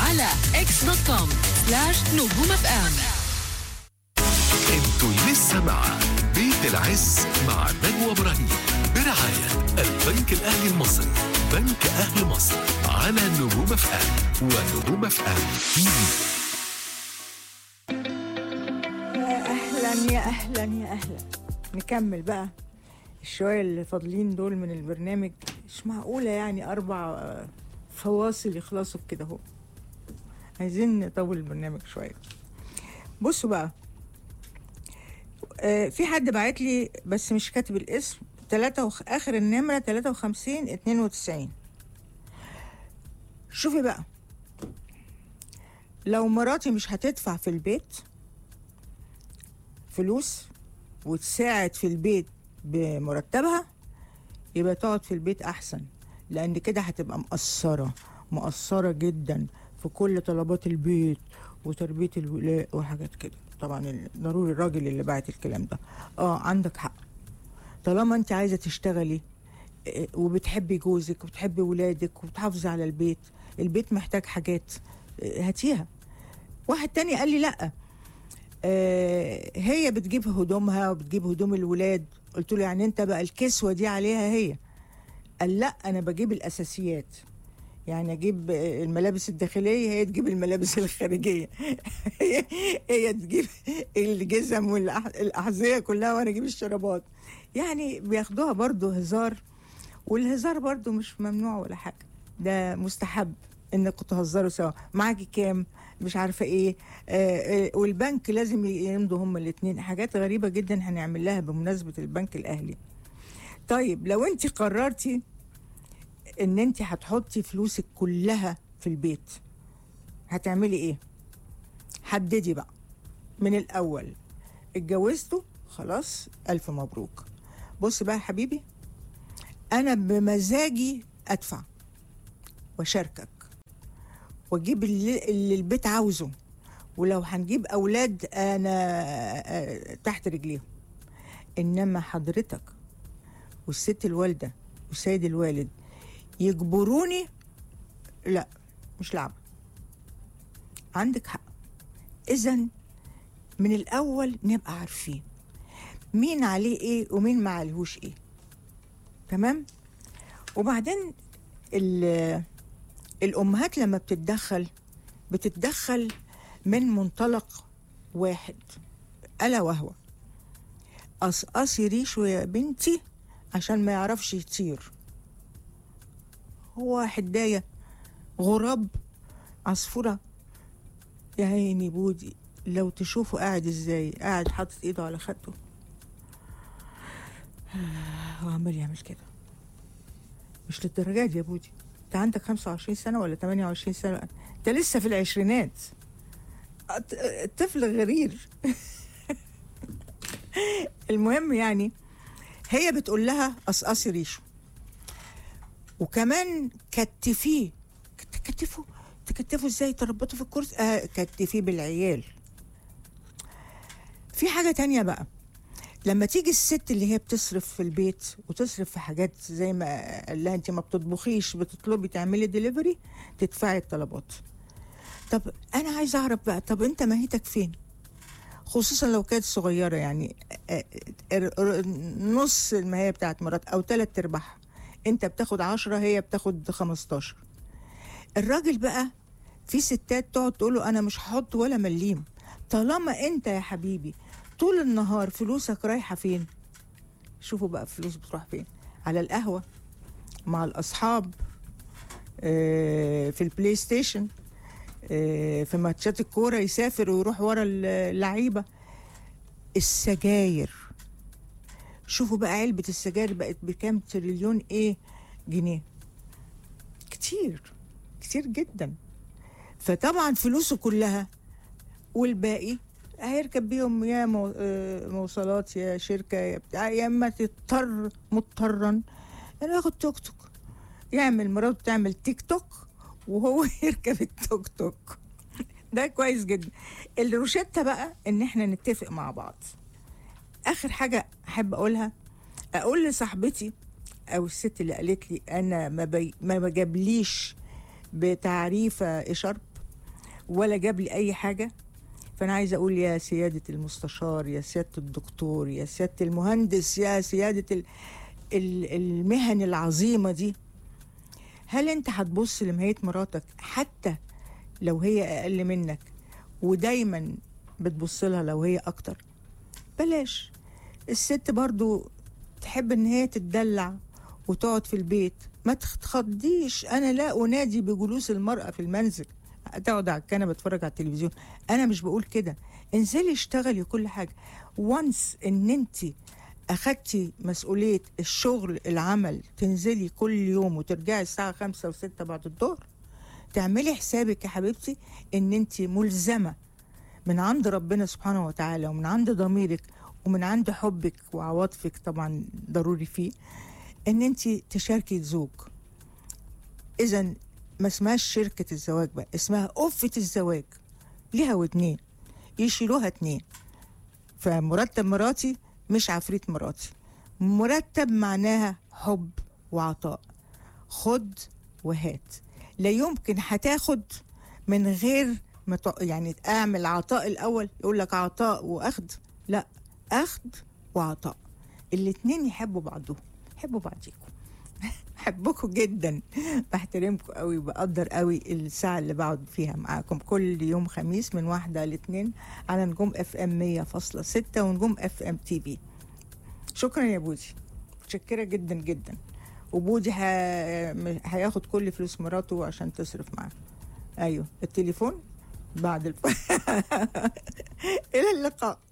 على اكس دوت كوم سلاش نجوم اف ام انتوا لسه مع بيت العز مع نجوى ابراهيم برعاية البنك الأهلي المصري بنك أهل مصر على نجوم اف ام ونجوم اف ام تي في يا اهلا يا اهلا يا اهلا نكمل بقى الشوية اللي فاضلين دول من البرنامج مش معقولة يعني أربع آه، فواصل يخلصوا كده اهو عايزين نطول البرنامج شوية بصوا بقى آه، في حد بعت لي بس مش كاتب الاسم تلاتة وخ... آخر النمرة 53 92 شوفي بقى لو مراتي مش هتدفع في البيت فلوس وتساعد في البيت بمرتبها يبقى تقعد في البيت احسن لان كده هتبقى مقصره مقصره جدا في كل طلبات البيت وتربيه الولاء وحاجات كده طبعا ال- ضروري الراجل اللي بعت الكلام ده اه عندك حق طالما انت عايزه تشتغلي آه، وبتحبي جوزك وبتحبي ولادك وبتحافظي على البيت البيت محتاج حاجات آه، هاتيها واحد تاني قال لي لا آه، هي بتجيب هدومها وبتجيب هدوم الولاد قلت له يعني انت بقى الكسوه دي عليها هي قال لا انا بجيب الاساسيات يعني اجيب آه، الملابس الداخليه هي تجيب الملابس الخارجيه هي, هي تجيب الجزم والاحذيه كلها وانا اجيب الشرابات يعني بياخدوها برضو هزار والهزار برضو مش ممنوع ولا حاجه ده مستحب انكم تهزروا سوا معاكي كام مش عارفه ايه آه آه، والبنك لازم يمضوا هما الاثنين حاجات غريبه جدا هنعمل لها بمناسبه البنك الاهلي طيب لو انت قررتي ان انت هتحطي فلوسك كلها في البيت هتعملي ايه حددي بقى من الاول اتجوزتوا خلاص الف مبروك بص بقى يا حبيبي انا بمزاجي ادفع واشاركك واجيب اللي, اللي البيت عاوزه ولو هنجيب اولاد انا آه، تحت رجليهم انما حضرتك والست الوالده والسيد الوالد يجبروني لا مش لعبه عندك حق اذا من الاول نبقى عارفين مين عليه ايه ومين ما عليهوش ايه تمام وبعدين ال- الامهات لما بتتدخل بتتدخل من منطلق واحد الا وهو قصقصي ريشه يا بنتي عشان ما يعرفش يطير هو حدايه غراب عصفوره يا عيني بودي لو تشوفه قاعد ازاي قاعد حاطط ايده على خده هو عمال يعمل كده مش للدرجه دي يا بودي انت عندك 25 سنه ولا 28 سنه انت لسه في العشرينات الط- الطفل غرير المهم يعني هي بتقول لها قصقصي ريشه وكمان كتفيه تكتفه تكتفه ازاي تربطه في الكرسي آه كتفيه بالعيال في حاجه تانية بقى لما تيجي الست اللي هي بتصرف في البيت وتصرف في حاجات زي ما قال لها انت ما بتطبخيش بتطلبي تعملي ديليفري تدفعي الطلبات طب انا عايزه اعرف بقى طب انت ماهيتك فين خصوصا لو كانت صغيره يعني آه، آه، آه، نص الماهيه بتاعت مرات او ثلاث ارباعها انت بتاخد عشرة هي بتاخد 15 الراجل بقى في ستات تقعد تقول له انا مش هحط ولا مليم طالما انت يا حبيبي طول النهار فلوسك رايحه فين شوفوا بقى فلوس بتروح فين على القهوه مع الاصحاب آه، في البلاي ستيشن آه، في ماتشات الكوره يسافر ويروح ورا اللعيبه السجاير شوفوا بقى علبه السجاير بقت بكام تريليون ايه جنيه كتير كتير جدا فطبعا فلوسه كلها والباقي هيركب بيهم يا مو- آه، مواصلات يا شركه يا بتاع يا اما تضطر مضطرا انه ياخد توك توك يعمل مراته تعمل تيك توك وهو يركب التوك توك ده كويس جدا الروشتة بقى ان احنا نتفق مع بعض اخر حاجة احب اقولها اقول لصاحبتي او الست اللي قالت لي انا ما, بي ما بجابليش بتعريفة اشارب ولا جاب لي اي حاجه فانا عايزه اقول يا سياده المستشار يا سياده الدكتور يا سياده المهندس يا سياده ال- ال- المهن العظيمه دي هل انت هتبص لمهية مراتك حتى لو هي اقل منك ودايما بتبص لها لو هي اكتر بلاش الست برضو تحب ان هي تتدلع وتقعد في البيت ما تخضيش انا لا انادي بجلوس المرأة في المنزل تقعد على الكنبه تتفرج على التلفزيون انا مش بقول كده انزلي اشتغلي كل حاجه وانس ان انت اخدتي مسؤوليه الشغل العمل تنزلي كل يوم وترجعي الساعه خمسة وستة بعد الظهر تعملي حسابك يا حبيبتي ان انت ملزمه من عند ربنا سبحانه وتعالى ومن عند ضميرك ومن عند حبك وعواطفك طبعا ضروري فيه ان انت تشاركي الزوج اذا ما اسمهاش شركة الزواج بقى اسمها أفة الزواج ليها واتنين يشيلوها اتنين فمرتب مراتي مش عفريت مراتي مرتب معناها حب وعطاء خد وهات لا يمكن هتاخد من غير ما ت- يعني اعمل عطاء الاول يقول لك عطاء واخد لا اخد وعطاء الاتنين يحبوا بعضهم يحبوا بعضيكم بحبكم جدا بحترمكم قوي بقدر قوي الساعة اللي بقعد فيها معاكم كل يوم خميس من واحدة لاثنين على نجوم اف ام 100.6 ونجوم اف ام تي في شكرا يا بودي متشكرة جدا جدا وبودي ه- م- هياخد كل فلوس مراته عشان تصرف معاه ايوه التليفون بعد الف... الى اللقاء